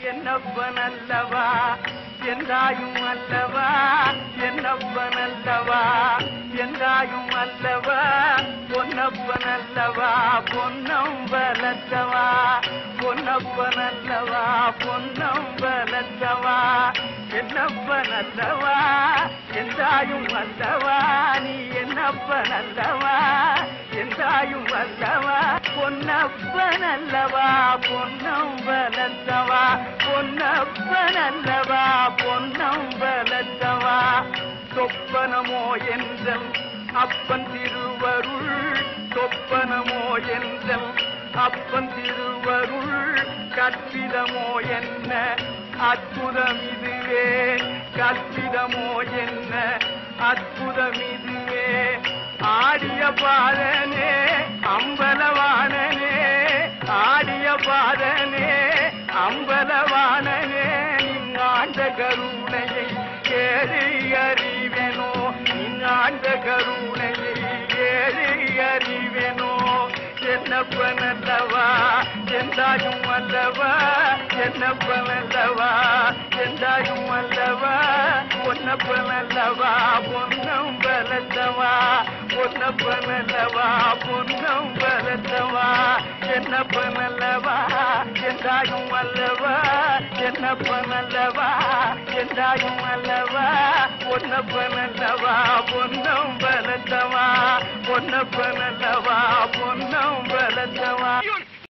என்னப்பன் அல்லவா என்றாயும் அல்லவா என்னப்பன் அல்லவா என்றாயும் அல்லவா பொன்னப்பன் அல்லவா பொன்னம்பலத்தவா பொன்னப்பன் அல்லவா பொன்னம்பலத்தவா என்னப்பன் அல்லவா என்றாயும் அல்லவா நீ என்னப்பன் அல்லவா என்றாயும் அல்லவா பொன்னப்பன் அல்லவா பொன்னம்பலத்தவா பொன்னப்பன் அல்லவா பொன்னம்பலத்தவா சொப்பனமோ என்றல் அப்பன் திருவருள் சொப்பனமோ என்றல் அப்பன் திருவருள் கற்பிதமோ என்ன அற்புதம் இதுவே கற்பிதமோ என்ன அற்புதம் இதுவே ஆடிய பாதனே அம்பலவானனே ஆடிய பாதனே அம்பலவானனே நீங்காண்ட கருணையை கேளு அறிவெனோ நீங்காண்ட கருணையை கேளு அறிவெனோ என்னப்பன் அல்லவா என்றாயும் அல்லவா என்னப்பன் அல்லவா என்றாயும் அல்லவா பொன்னப்பன் அல்லவா பொன்னம் பலத்தவா பொன்னப்பன் அல்லவா பொன்னம் பலத்தவா என்னப்பன் அல்லவா என்றாயும் அல்லவா என்னப்பன் அல்லவா என்றாயும் அல்லவா பொன்னப்பன் அல்லவா பொன்னம் பலத்தவா பொன்னப்பன் அல்லவா பொன்னம் பலத்தவா